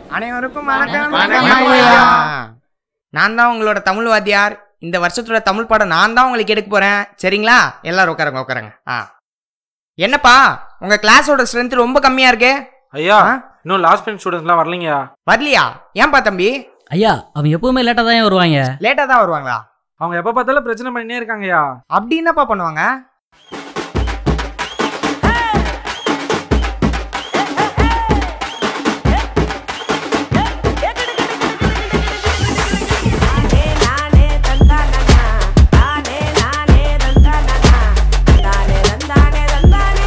அனைவருக்கும் வணக்கம் வணக்கம் வணக்கம் ஐயா. ஐயா. நான் தான் உங்களோட தமிழ் வாத்தியார் இந்த வருஷத்தோட தமிழ் பாடம் நான் தான் உங்களுக்கு எடுக்க போறேன் சரிங்களா எல்லாரும் உட்காருங்க உட்காருங்க ஆ என்னப்பா உங்க கிளாஸோட ஸ்ட்ரென்த் ரொம்ப கம்மியா இருக்கு ஐயா ஆ? இன்னும் லாஸ்ட் பெஞ்ச் ஸ்டூடெண்ட்ஸ்லாம் வரலைங்கயா வரலையா ஏன்பா தம்பி ஐயா அவன் எப்பவுமே லேட்டாக தான் வருவாங்க லேட்டா தான் வருவாங்களா அவங்க எப்ப பார்த்தாலும் பிரச்சனை பண்ணினே இருக்காங்கய்யா அப்படி என்னப்பா பண்ணுவாங்க நானே தந்தானனா நானே நானே தந்தானனா நானே தந்தானே தந்தானே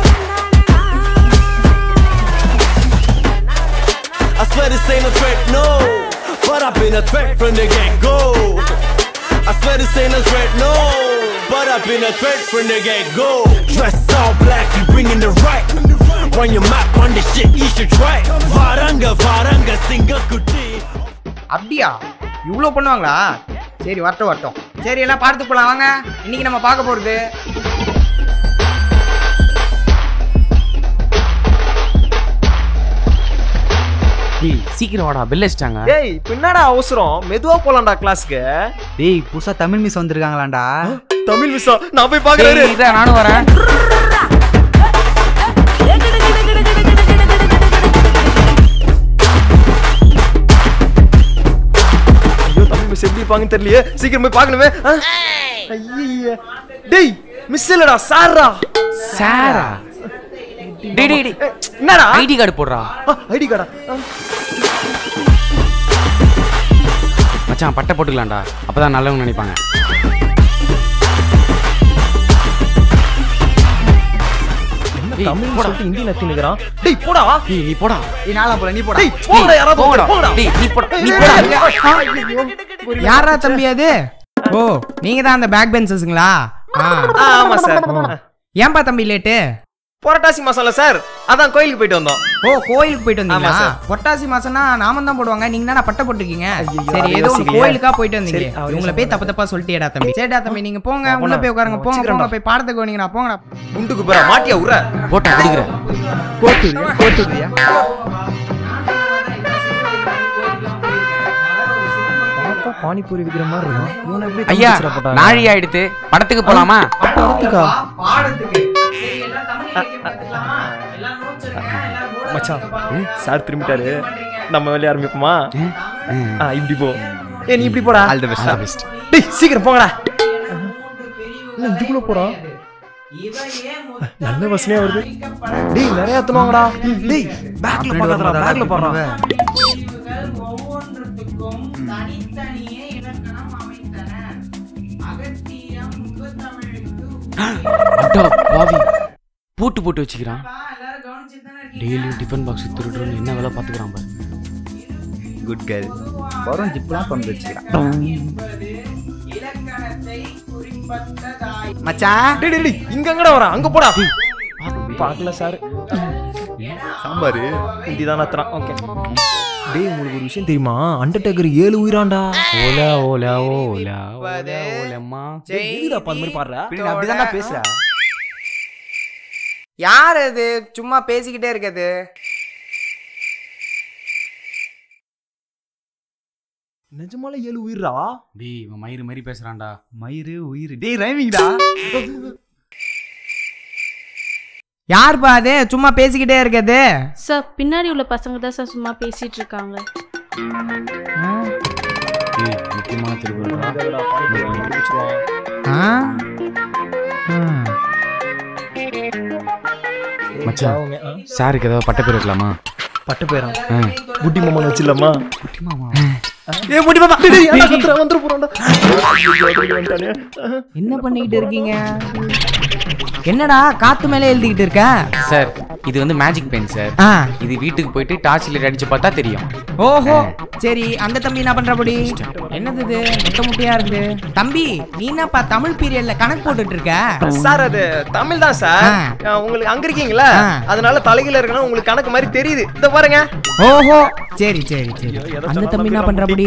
I swear this ain't a threat, no. But I've been a threat from the get go. I swear this ain't a threat, no. But I've been a threat from the get go. Dress all black, you bringing the right. Run your map on the shit, you should try. Varanga, Varanga, Singa Kuti. அப்படியா இவ்வளோ பண்ணுவாங்களா சரி வரட்டும் வரட்டும் சரி எல்லாம் பார்த்து போலாம் வாங்க இன்னைக்கு நம்ம பார்க்க போறது டேய் சீக்கிரம் வாடா பெல் அடிச்சிட்டாங்க டேய் பின்னடா அவசரம் மெதுவா போலாம்டா கிளாஸ்க்கு டேய் புதுசா தமிழ் மிஸ் வந்திருக்காங்களாண்டா தமிழ் மிஸ்ஸா நான் போய் பாக்குறேன் டேய் இதான் நானும் வரேன் ஐயோ தமிழ் மிஸ் எப்படி இருப்பாங்கன்னு தெரியலையே சீக்கிரம் போய் பார்க்கணுமே ஆ? ஐயையே. டேய் மிஸ் இல்லடா சார்ரா சாரா டேய் டேய் டேய் என்னடா ஐடி கார்டு போடுறா ஐடி கார்டா மச்சான் பட்டை போட்டுக்கலாம்டா அப்பதான் நல்லவங்க நினைப்பாங்க ஏய், தமிழ் போடா. சொல்லிட்டு ஹிந்தி நத்தினுக்குறான் டேய் போடா டேய் நீ போடா நீ நாளா போல நீ போடா டேய் போடா யாராவது போங்கடா போடா டேய் நீ போடா நீ டேய், போடா யாரா தம்பி அது ஓ நீங்க தான் அந்த பேக் பெஞ்சஸுங்களா ஆ ஆ, ஆமா சார் ஏன்பா தம்பி லேட்டு புரட்டாசி மாசம்ல சார் அதான் கோயிலுக்கு போயிட்டு வந்தோம் ஓ கோயிலுக்கு போயிட்டு வந்தீங்களா ஆமா சார். பொட்டாசி மாசம்னா நாம தான் போடுவாங்க நீங்க தானே பட்டை போட்டிருக்கீங்க ஐயையோ, சரி அதை ஏதோ ஒரு யோசிக்கலையே. கோயிலுக்கா போயிட்டு வந்தீங்க சரி, அவரே இவங்கள போய் தப்பு தப்பா சொல்லிட்டேடா தம்பி சரிடா தம்பி நீங்க போங்க உள்ள போய் உட்காருங்க போங்க போங்க போய் பாடத்துக்கு வந்தீங்கடா போங்கடா குண்டுக்கு போறா மாட்டியா உற போட்டா குடிக்கிறேன் கோத்துறியா கோத்துறியா பாப்பா பானிபூரி விக்கிற மாதிரி இருக்கும் இவனை எப்படி ஐயா தமிழ் மிஸ்ரா போட்டாங்க? நாழி ஆயிடுத்து படத்துக்கு போலாமா படத்துக்கா? பாடத்துக்கு மச்சான் சார் திரும்பிட்டாரு நம்ம வெளிய ஆரம்பிப்போமா ஆ இப்படி போ ஏ நீ இப்படி போடா ஆல் தி பெஸ்ட் டேய் சீக்கிரம் போங்கடா என்ன இதுக்குள்ள போறா நல்ல வசனையா வருது டேய் நிறைய எத்தணுவாங்கடா டேய் பேக்ல பாக்காதடா பேக்ல பாடுறா ஒவ்வொன்றுக்கும் தனித்தனியே இலக்கணம் அமைத்தன அகத்தியம் முகத்தமிழுக்கு அட்டா பாவி பூட்டு போட்டு வச்சுக்கிறான் எல்லாரும் கவனிச்சுட்டு தானே டெய்லியும் டிஃபன் பாக்ஸ் திருடுறோன்னு என்ன வேலை பாத்துக்கிறான் பாரு குட் கேர்ள் வரும் ஜிப்லாம் பண்ணி வச்சுக்கிறான் இலக்கணத்தை குறிப்பத்ததாய் மச்சான் டேய் டேய், டேய் இங்க எங்கடா வரா அங்க போடா பார்க்கல சார் சாம்பார் ஹிந்தி தான் நத்துறான் ஓகே டேய் உங்களுக்கு ஒரு விஷயம் தெரியுமா அண்டர்டேக்கர் ஏழு உயிராண்டா ஓலா ஓலா ஓலா ஓலா ஓலம்மா எதுடா அந்த மாதிரி பாடுற நீ அப்படிதான்டா பேசுற யார் அது சும்மா பேசிக்கிட்டே இருக்குது நிஜமால ஏழு உயிரா டேய் இவன் மயிறு மாதிரி பேசுறான்டா மயிறு உயிர் டேய் ரைமிங்டா யார்ப்பா அது சும்மா பேசிக்கிட்டே இருக்குது சார் பின்னாடி உள்ள பசங்க தான் சார் சும்மா பேசிட்டு இருக்காங்க டேய் முக்கியமான திருவிழா ஆ? ஆ. மச்சான் சாருக்கு ஏதாவது பட்ட பேர் வைக்கலாமா பட்டு போயிடான் ஆ. புட்டி மாமா வச்சிடலாமா ஏ புட்டி மாமா டேய், டேய், ஏன்டா கத்துற வந்துரு போறான்டா வந்துட்டானே. என்ன பண்ணிக்கிட்டு இருக்கீங்க என்னடா காத்து மேலே எழுதிக்கிட்டு இருக்க சார் இது வந்து மேஜிக் பென் சார் ஆ இது வீட்டுக்கு போயிட்டு டார்ச் லைட் அடிச்சு பார்த்தா தெரியும் ஓஹோ சரி அந்த தம்பி என்ன பண்றபடி என்னது இது முட்டை முட்டையா இருக்குது தம்பி நீ என்னப்பா தமிழ் பீரியட்ல கணக்கு போட்டுட்டு இருக்க சார் அது தமிழ் தான் சார் ஆ. ஆ, உங்களுக்கு அங்க இருக்கீங்களா ஆ. அதனால தலைகீழ இருக்கணும் உங்களுக்கு கணக்கு மாதிரி தெரியுது இத பாருங்க ஓஹோ சரி சரி சரி அந்த தம்பி என்ன பண்றபடி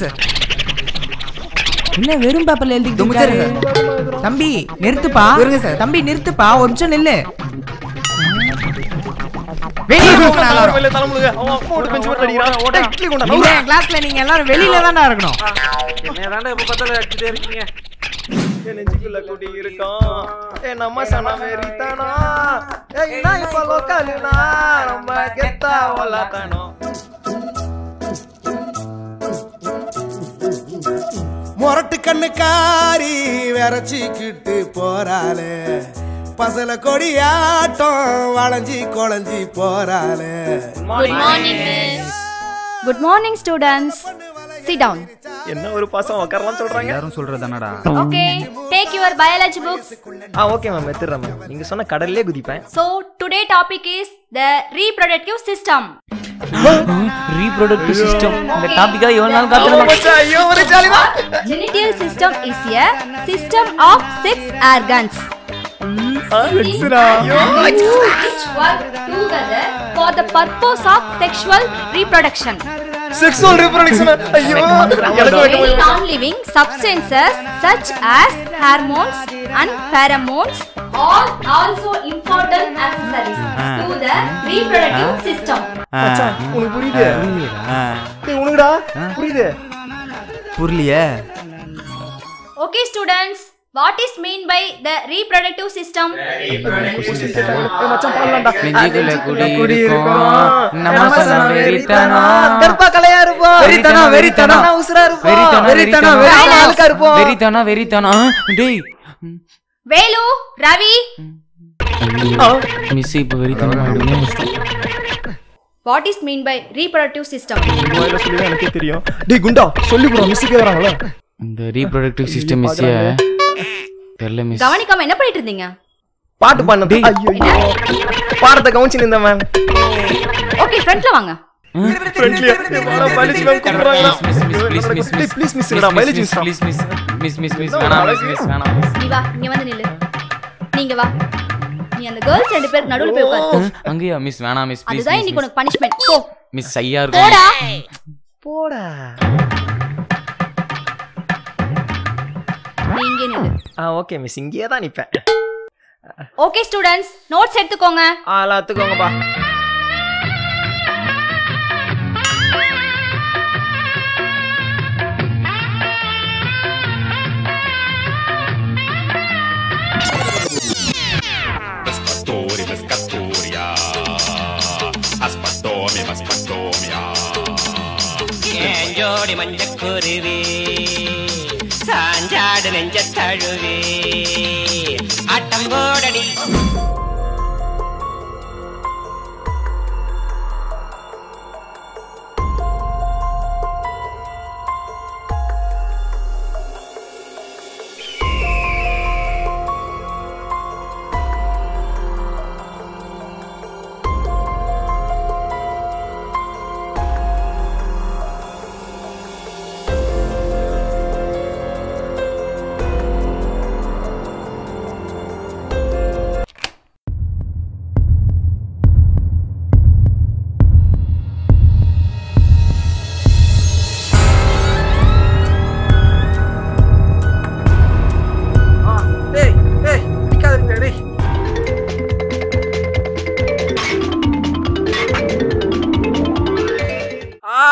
என்ன வெறும் பேப்பர்ல எழுதிக்கிட்டு இருக்காரு தம்பி நிறுத்துப்பா தம்பி நிறுத்துப்பா ஒரு நிமிஷம் நில்லு வெளியே போங்க எல்லாரும் வெளியே தலை முழுக அவன் அம்மா விட்டு பெஞ்சு போட்டு அடிக்கிறான் டேய், இட்லி கொண்டா நீங்க என் கிளாஸ்ல நீங்க எல்லாரும் வெளியில தான்டா இருக்கணும் என்ன தாண்டா எப்ப பார்த்தாலும் அடிச்சுட்டே இருக்கீங்க என் நெஞ்சுக்குள்ள குடி இருக்கான் என் அம்மா சனா வெறித்தானா ஏய் நான் இப்ப லோக்கல்னா நம்ம கெத்தா வளர்த்தானோ முரட்டு கண்ணுக்காரி விரைச்சிக்கிட்டு போறாளே பசல கொடியாட்டம் வளைஞ்சி குழஞ்சி போறாளே good morning miss good morning students sit down என்ன ஒரு பாசம் உட்காரலாம் சொல்றாங்க எல்லாரும் சொல்றதானடா okay take your biology books ah okay ma'am எடுத்துறேன் மேம் நீங்க சொன்ன கடல்லே குதிப்பேன் so today topic is the reproductive system reproductive system இந்த டாபிக்கா எவ்வளவு நாள் ஐயோ, காத்திருந்தோம் மச்சான், ஐயோ ஒரு ஜாலிமா genital system is a system of six organs which work together for the purpose of sexual reproduction. Sexual reproduction ஐயோ எனக்கு Many வேணும் non-living substances such as hormones and pheromones are also important accessories to the reproductive system. மச்சான் உனக்கு புரியுது டேய் உனக்குடா புரியுது புரியலையே Okay, students, what is mean by the reproductive system? ஏய் மச்சான் பாடலாம்டா நெஞ்சுக்குள்ள குடி இருக்கும் நம்ம சனம் வெறித்தனம் கருப்பா கலையா இருப்போம் வெறித்தனம், வெறித்தனம். நான் உசுரா இருப்போம் வெறித்தனம், வெறித்தனம் வெறித்தனம். வெறித்தனம் ஆளுக்கா இருப்போம் வெறித்தனம் வெறித்தனம் டேய் Velu, Ravi, மிஸ் இப்ப வெறித்தனம் ஆயிடுமே what is mean by reproductive system? வாயில சொல்லி தான் எனக்கே தெரியும் டேய் குண்டா சொல்லி கூட மிஸ்ஸுக்கே வராங்களா இந்த ரீப்ரொடக்டிவ் சிஸ்டம் மிஸ் தெரியல மிஸ் கவனிக்காம என்ன பண்ணிட்டு இருந்தீங்க பாட்டு பண்ணது ஐயோ பாடத்தை கவனிச்சு நின்றேன் மேம் ஓகே ஃப்ரண்ட்ல வாங்க ஃப்ரெண்ட்லியா பயாலஜி மேம் கூப்பிடுறாங்களா miss miss please miss miss please miss இல்லடா biology miss please miss miss miss miss வேணாம் மிஸ் மிஸ் வேணாம் நீ வா இங்க வந்து நில்லு நீங்க வா நீ அந்த கேர்ள்ஸ் ரெண்டு பேருக்கு நடுவுல போய் உட்காரு போ. அங்கேயா மிஸ் வேணாம் மிஸ் ப்ளீஸ் அதுதான் இன்னைக்கு உனக்கு பனிஷ்மெண்ட் போ மிஸ் ஐயா இருக்கும் போடா போடா நீ இங்கே நில்லு ஆ ஓகே மிஸ் இங்கேயே தான் நிப்பேன் ஓகே ஸ்டூடெண்ட்ஸ் நோட்ஸ் எடுத்துக்கோங்க ஆ எல்லாத்துக்கோங்கப்பா Pescatori, pescatoria. Aspatome, paspatomia. ஏஞ்சோடி மஞ்சக்குருவி சாஞ்சாடு நெஞ்ச தழுவி ஆட்டம் போடடி டேய் டேய் நிக்காதீங்க டேய் ஆ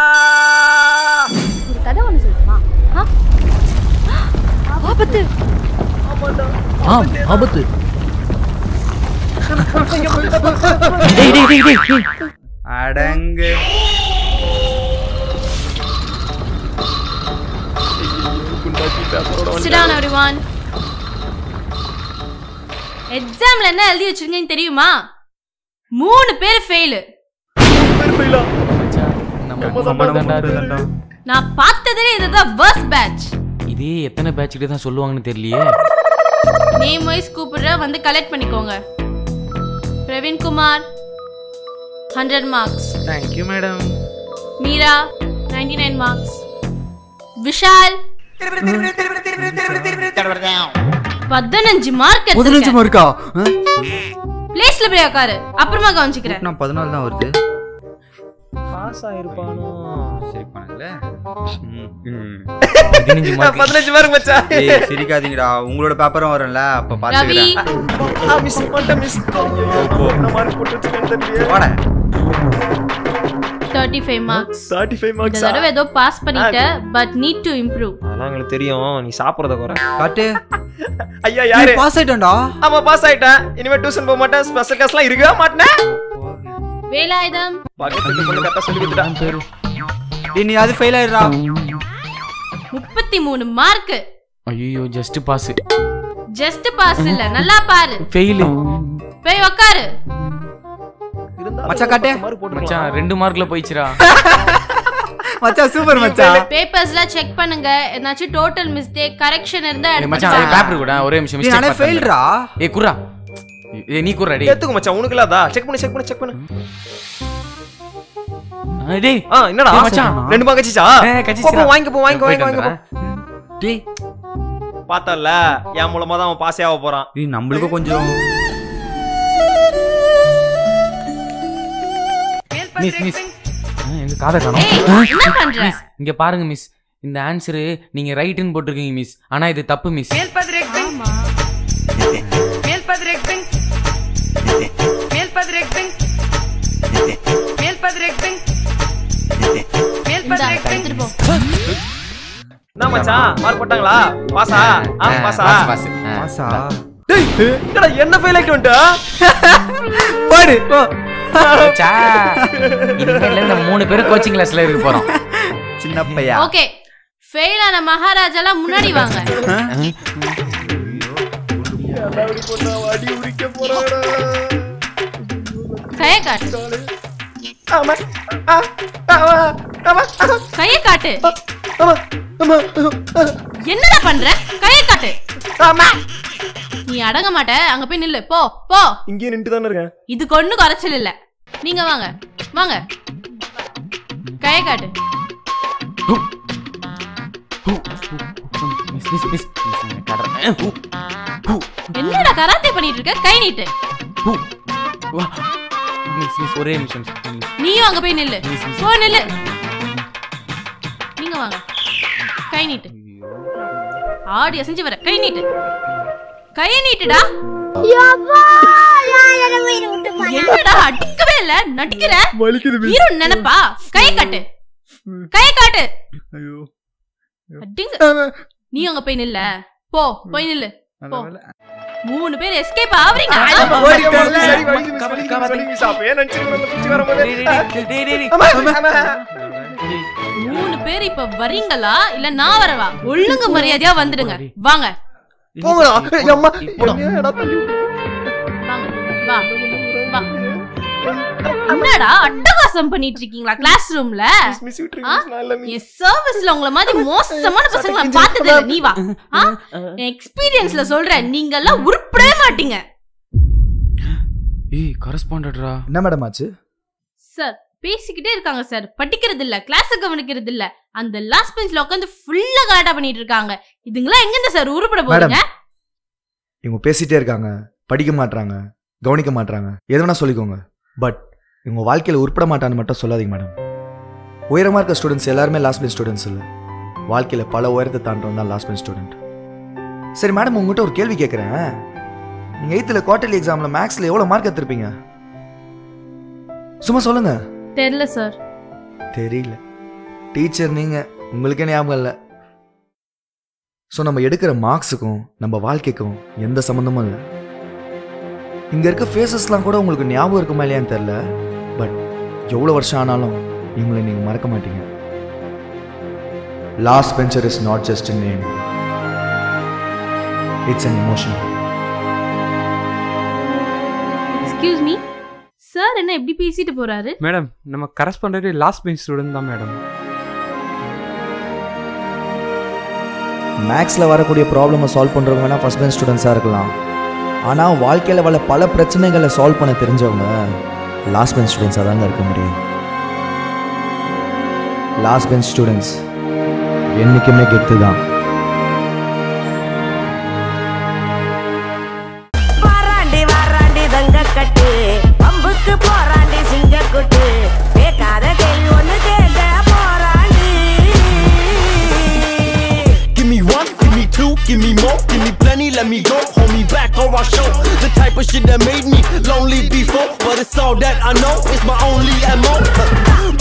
ஒரு கதை ஒன்று சொல்லட்டுமா ஆ? ஆபத்து ஆ ஆபத்து டேய் டேய் டேய் டேய் அடங்கு Sit down everyone. எக்ஸாம்ல என்ன எழுதி வச்சிருக்கீங்கன்னு தெரியுமா மூணு பேர் ஃபெயிலு நம்ம நம்மளதான்டா அது. நான் பார்த்ததுல இதுதான் worst பேட்ச் இதே எத்தனை பேட்ச் கிட்ட தான் சொல்லுவாங்கன்னு தெரியலையே நேம் வைஸ் கூப்பிடுற வந்து கலெக்ட் பண்ணிக்கோங்க Praveen Kumar hundred marks thank you madam Meera 99 nine marks Vishal பதினஞ்சு மார்க் பதினஞ்சு மார்க்கா பிளேஸ்ல போய் உட்காரு அப்புறமா கவனிச்சுக்கிறேன் நான் பதினாலு தான் வருது பாஸ் ஆயிருப்பானோ சிரிப்பானுங்களே பதினஞ்சு mark. பதினஞ்சு மார்க் மச்சான் ஏய் சிரிக்காதீங்கடா உங்களோட பேப்பரும் வரும்ல அப்ப பாத்துக்கிறேன் ஆ மிஸ் பண்ணிட்டேன் மிஸ் என்ன மார்க் போட்டு வச்சிருக்கேன்னு தெரியல போட தேர்ட்டி ஃபைவ் மார்க்ஸ் 35 இந்த மார்க்ஸ் தடவை ஏதோ பாஸ் பண்ணிட்ட பட் நீட் டு இம்ப்ரூவ் அதெல்லாம் எங்களுக்கு தெரியும் நீ சாப்பிடுறத குறை காட்டு ஐயா யாரு பாஸ் ஆயிட்டேன்டா ஆமா பாஸ் ஆயிட்டேன் இனிமே டியூஷன் போக மாட்டேன் ஸ்பெஷல் கிளாஸ்லாம் இருக்கவே மாட்டேன் வேலாயுதம் பக்கத்துல பொண்ணு கரெக்டா சொல்லி கொடுத்துட்டான் பேரு டேய் நீ அது ஃபெயில் ஆயிடுறா முப்பத்தி மூணு மார்க் ஐயோ ஜஸ்ட் பாஸ் ஜஸ்ட் பாஸ் இல்ல நல்லா பாரு ஃபெயில் போய் உக்காரு மச்சான் காட்டு மச்சான் ரெண்டு மார்க்ல போயிச்சுடா மச்சான் சூப்பர் மச்சான் பேப்பர்ஸ்ல செக் பண்ணுங்க ஏதாச்சும் டோட்டல் மிஸ்டேக் கரெக்ஷன் இருந்தா ஏய் மச்சான் எடுத்துக்கலாம். பேப்பர் கூட ஒரே நிமிஷம் டேய், mistake நானே பார்த்தேன். failடா. ஏய் குர்ரா ஏய் நீ குர்ரா டேய் எடுத்துக்கோ மச்சான் உனக்கு இல்லாதா செக் பண்ணு செக் பண்ணு செக் பண்ணு ஆ, டேய் ஆ என்னடா ஏய், மச்சான் ரெண்டு மார்க் கச்சிச்சா ஏய், கச்சிச்சுடா. போ, போ, வாங்கிக்க போ வாங்கிக்க போயிட்டு வாங்கிக்க வாங்கிக்க வந்துடுறேன். டேய் பார்த்தல என் மூலமா தான் அவன் பாஸே ஆக போறான் டேய் நம்மளுக்கும் கொஞ்சம் மிஸ் மிஸ் ஆ, எங்க காதை காணோம் ஏய், ஆ, என்ன பண்ற? மிஸ் இங்க பாருங்க மிஸ் இந்த ஆன்சர் நீங்க ரைட்னு போட்டிருக்கீங்க மிஸ் ஆனா இது தப்பு மிஸ் இந்தா, எடுத்துட்டு போ. என்ன மச்சான் மார்க் போட்டாங்களா பாஸா ஆ பாஸா பாஸ், பாஸ். ஆ, பாஸா டேய் என்னடா என்ன ஃபெயில் ஆயிட்டு வந்துட்டா போடு போ போச்சா? இனிமேல இந்த மூணு பேரும் கோச்சிங் கிளாஸ்ல இருக்க போறோம் சின்ன பையா ஓகே ஃபெயில் ஆன மகாராஜாலாம் முன்னாடி வாங்க அடி உரிக்க போறாடா கைய காட்டு ஆமா ஆ ஆமா ஆமா கைய காட்டு ஆமா ஆமா என்னடா பண்ற கைய காட்டு ஆமா நீ அடங்க மாட்ட அங்க போய் நில்லு போ போ இங்கே நின்று தானே இருக்கேன் இதுக்கு ஒண்ணு குறைச்சல் இல்ல நீங்க வாங்க வாங்க கைய காட்டு மிஸ் மிஸ் மிஸ் மிஸ், நான் காட்டுறேன். ஹூ, ஹூ, என்னடா கராத்தே பண்ணிட்டு இருக்க கை நீட்டு ஹூ. வா. மிஸ் மிஸ் ஒரே நிமிஷம் மிஸ், please. நீயும் அங்க போய் நில்லு மிஸ், மிஸ். போ நில்லு நீங்க வாங்க கை நீட்டு ஆடி அசைஞ்சு வர கை நீட்டு கைய நீட்டுடா என்னடா அடிக்கவே இல்ல நடிக்கிற வலிக்குது ஹீரோ நினைப்பா கை காட்டு கை காட்டு ஐயோ அடிங்க நீ அங்க போய் நில்ல போ போய் நில்லு போ மூணு பேர் எஸ்கேப் ஆவறீங்க ஓடிட்டேன்ல. சரி, வலிக்குது மிஸ், வலிக்குது மிஸ், வலிக்குது மிஸ். அப்பயே நினைச்சிருக்கேன், இந்த பிடிச்சி வரும்போது. டேய், டேய், டேய், டேய். ஆமா, ஆமா. மூணு பேர் இப்ப வரீங்களா இல்ல நான் வரவா ஒழுங்கு மரியாதையா வந்துடுங்க வாங்க போங்கடா. ஏய், அம்மா. என்னடா தள்ளி விட்டு. வாங்க வா வா என்னடா அட்டகாசம் பண்ணிட்டு இருக்கீங்களா கிளாஸ் ரூம்ல மிஸ் விட்டுருங்க, மிஸ், நான் இல்ல, மிஸ். என் சர்வீஸ்ல உங்கள மாதிரி மோசமான பசங்களை நான் பார்த்தது இல்ல நீ வா எக்ஸ்பீரியன்ஸ்ல சொல்றேன் நீங்க எல்லாம் உருப்படவே மாட்டீங்க ஏய் கரஸ்பாண்டட்ரா என்ன மேடம் ஆச்சு சார் பேசிக்கிட்டே இருக்காங்க சார் படிக்கிறது இல்ல கிளாஸ் கவனிக்கிறது இல்ல அந்த லாஸ்ட் பெஞ்ச்ல உட்காந்து ஃபுல்லா கலாட்டா பண்ணிட்டு இருக்காங்க இதுங்களாம் எங்க இருந்து சார் உருப்பட போறீங்க இவங்க பேசிட்டே இருக்காங்க படிக்க மாட்றாங்க கவனிக்க மாட்றாங்க எது வேணா சொல்லிக்கோங்க பட் இவங்க வாழ்க்கையில் உருப்பட மாட்டான்னு மட்டும் சொல்லாதீங்க மேடம் உயரமாக இருக்க ஸ்டூடெண்ட்ஸ் எல்லாருமே லாஸ்ட் பெஞ்ச் ஸ்டூடெண்ட்ஸ் இல்லை வாழ்க்கையில் பல உயரத்தை தாண்டவன் தான் லாஸ்ட் பெஞ்ச் ஸ்டூடெண்ட் சரி மேடம் உங்ககிட்ட ஒரு கேள்வி கேட்குறேன் நீங்கள் எயித்தில் குவார்டர்லி எக்ஸாமில் மேக்ஸில் எவ்வளோ மார்க் எடுத்திருப்பீங்க சும்மா சொல்லுங்க தெரியல சார் தெரியல டீச்சர் நீங்கள் உங்களுக்கே ஞாபகம் இல்லை ஸோ நம்ம எடுக்கிற மார்க்ஸுக்கும் நம்ம வாழ்க்கைக்கும் எந்த சம்மந்தமும் இல்லை இங்கே இருக்க ஃபேஸஸ்லாம் கூட உங்களுக்கு ஞாபகம் இருக்குமா இல்லையான்னு தெரில பட் எவ்வளோ வருஷம் ஆனாலும் இவங்களை நீங்கள் மறக்க மாட்டீங்க last bencher is not just in name it's an emotion excuse me sir என்ன எப்படி பேசிட்டு போறாரு மேடம் நம்ம கரஸ்பாண்டட் லாஸ்ட் பெஞ்ச் ஸ்டூடெண்ட் தான் மேடம் மேக்ஸில் வரக்கூடிய ப்ராப்ளமை சால்வ் பண்ணுறவங்க வேணால் ஃபஸ்ட் பெஞ்ச் ஸ்டூடெண்ட்ஸாக இருக்கலாம் ஆனால் வாழ்க்கையில் வர பல பிரச்சனைகளை சால்வ் பண்ண தெரிஞ்சவங்க லாஸ்ட் பெஞ்ச் ஸ்டூடெண்ட்ஸாக தாங்க இருக்க முடியும் லாஸ்ட் பெஞ்ச் ஸ்டூடெண்ட்ஸ் என்றைக்குமே கெத்து தான் வாராண்டி வாராண்டி தங்க கட்டு பம்புக்கு போராண்டி சிங்க குட்டு பேக்காத கேள்வி ஒண்ணு two, give me more, give me plenty, let me go. Hold me back or I'll show the type of shit that made me lonely before. But it's all that I know, it's my only MO.